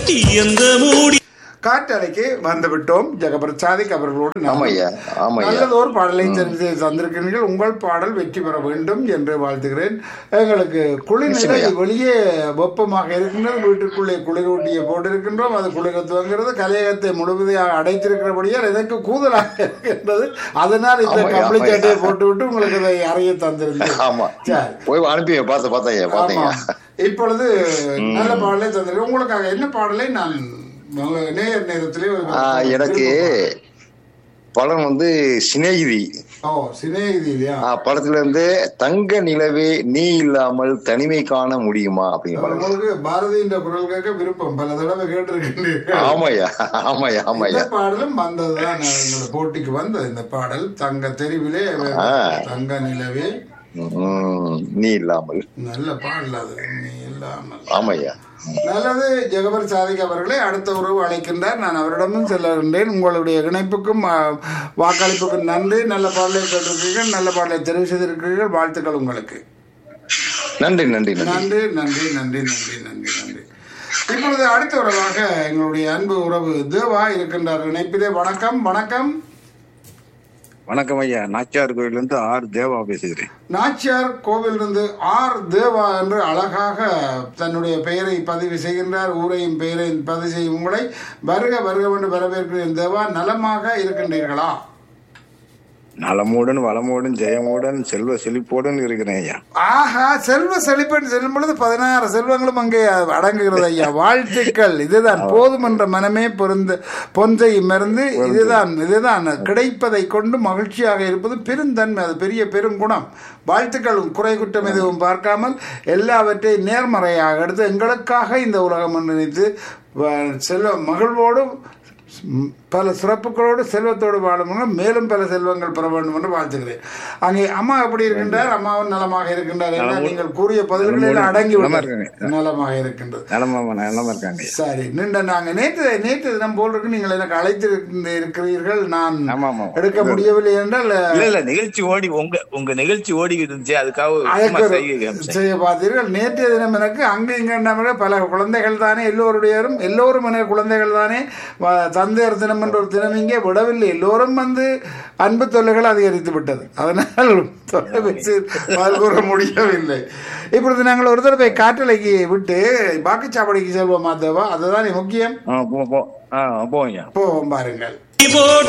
எந்த மூடி காற்றலைக்கு வந்து விட்டோம் ஜெகபிரசாதிக் அவர்களோடு நாம் ஆமையா ஆமையா நல்லதோர் பாடலை தெரிவு செய்து தந்திருக்கிறீர்கள் உங்கள் பாடல் வெற்றி பெற வேண்டும் என்று வாழ்த்துகிறேன் எங்களுக்கு குளிர்நிலை நிச்சயமாய்யா. வெளியே வெப்பமாக இருக்கின்றது வீட்டுக்குள்ளே குளிரூட்டியை போட்டிருக்கின்றோம் அது குளிர துவங்கிறது கலையகத்தை முழுவதையாக அடைத்திருக்கிறபடியால் எனக்கு கூதலாக இருக்கின்றது அதனால் இந்த ஆமாய்யா, கம்பளி ஆமாய்யா. சட்டையை போட்டுவிட்டு உங்களுக்கு இதை அறைய தந்திருந்தேன் ஆமா சரி போய் அனுப்பி பார்த்து பார்த்தேன் ஆமா பார்த்தீங்க இப்பொழுது நல்ல பாடலை தந்திருக்கேன் உங்களுக்காக என்ன பாடலை நான் நேர் நேரத்திலே ஒரு- ஆ, எனக்கு படம் வந்து சிநேகிதி ஓ சிநேகிதி இல்லையா ஆ, படத்துல இருந்து தங்க நிலவே நீ இல்லாமல் தனிமை காண முடியுமா அப்படிங்கிற படம் உங்களுக்கு பாரதியின் குரல் கேட்க விருப்பம் பல தடவை கேட்டிருக்கீங்க ஆமாய்யா ஆமாய்யா இந்த ஆமாய்யா பாடலும் வந்ததுதான் எங்களோட போட்டிக்கு வந்தது இந்த பாடல் தங்க தெருவிலே ஆ. தங்க நிலவே ம், நீ இல்லாமல் நல்ல பாடல் அது நீ இல்லாமல் ஆமாய்யா நல்லது ஜெகபர் சாதிக் அவர்களே அடுத்த உறவு அழைக்கின்றார் நான் அவரிடமும் செல்லுகின்றேன் உங்களுடைய இணைப்புக்கும் ஆ, வாக்களிப்புக்கும் நன்றி நல்ல பாடலை கேட்டிருக்கிறீர்கள் நல்ல பாடலை தெரிவு செய்திருக்கிறீர்கள் வாழ்த்துக்கள் உங்களுக்கு நன்றி நன்றி நன்றி நன்றி நன்றி நன்றி நன்றி நன்றி நன்றி இப்பொழுது அடுத்த உறவாக எங்களுடைய அன்பு உறவு தேவா இருக்கின்றார் இணைப்பிலே வணக்கம் வணக்கம் வணக்கம் ஐயா நாச்சியார் கோயில்ல இருந்து ஆர் தேவா பேசுகிறேன் நாச்சியார் கோவிலிருந்து ஆர் தேவா என்று அழகாக தன்னுடைய பெயரை பதிவு செய்கின்றார் ஊரையும் பெயரையும் பதிவு செய்யும் உங்களை வருக வருக என்று வரவேற்கிறேன் தேவா நலமாக இருக்கின்றீர்களா நலமுடன் வளமுடன் ஜெயமுடன் செல்வ செழிப்போடன் இருக்கிறேன் ஐயா ஆஹா செல்வ செழிப்பன் செல்லும் பொழுது பதினாறு செல்வங்களும் அங்கே அடங்குகிறது ஐயா வாழ்த்துக்கள் இதுதான் போதும் என்ற மனமே பொருந்த பொன்றை மருந்து இதுதான் இதுதான் கிடைப்பதை கொண்டு மகிழ்ச்சியாக இருப்பது பெருந்தன்மை அது பெரிய பெருங்குணம் வாழ்த்துக்கள் குறை குற்றம் எதுவும் பார்க்காமல் எல்லாவற்றையும் நேர்மறையாக எடுத்து எங்களுக்காக இந்த உலகம் என்று நினைத்து வ- செல்வ மகிழ்வோடு ம், பல சிறப்புகளோடு செல்வத்தோடு வாழும் மேலும் பல செல்வங்கள் பெற வேண்டும் என்று வாழ்த்துகிறேன் அங்கே அம்மா எப்படி இருக்கின்றார் அம்மாவும் நலமாக இருக்கின்றார் என்ன நீங்கள் கூறிய பதில்களில் அடங்கி நலமா விட்டது. இருக்காங்க. நலமாக இருக்கின்றது நலமா நலமா இருக்காங்க ஐயா சரி நின்ற நாங்க நேற்று நேற்று தினம் போல் இருக்கு நீங்கள் எனக்கு அழைத்து இருக்கிறீர்கள் நான் ஆமா, ஆமா. எடுக்க முடியவில்லை என்றால் இல்ல இல்ல நிகழ்ச்சி ஓடி உங்க உங்க நிகழ்ச்சி ஓடிக்கிட்டு இருந்துச்சு அதுக்காக சும்மா அழைக்க செய்கை காமிச்சேன். செய்ய பார்த்தீர்கள் நேற்றைய தினம் எனக்கு அங்கு இங்க பல குழந்தைகள் தானே எல்லோருடையரும் எல்லோரும் என குழந்தைகள் தானே வ- தந்தையர் தினம் என்ற ஒரு தினம் இங்கே விடவில்லை எல்லோரும் வந்து அன்பு தொல்லைகள் அதிகரித்து விட்டது அதனால் தொலைபேசி பதில் கூற முடியவில்லை இப்பொழுது நாங்கள் ஒரு தடவை காற்றலைக்கு விட்டு வாக்குச்சாவடிக்கு செல்வோமா தேவா அதுதான் முக்கியம் ஆ, போ போ ஆ போங்க ஐயா போவோம் பாருங்கள் போட்டு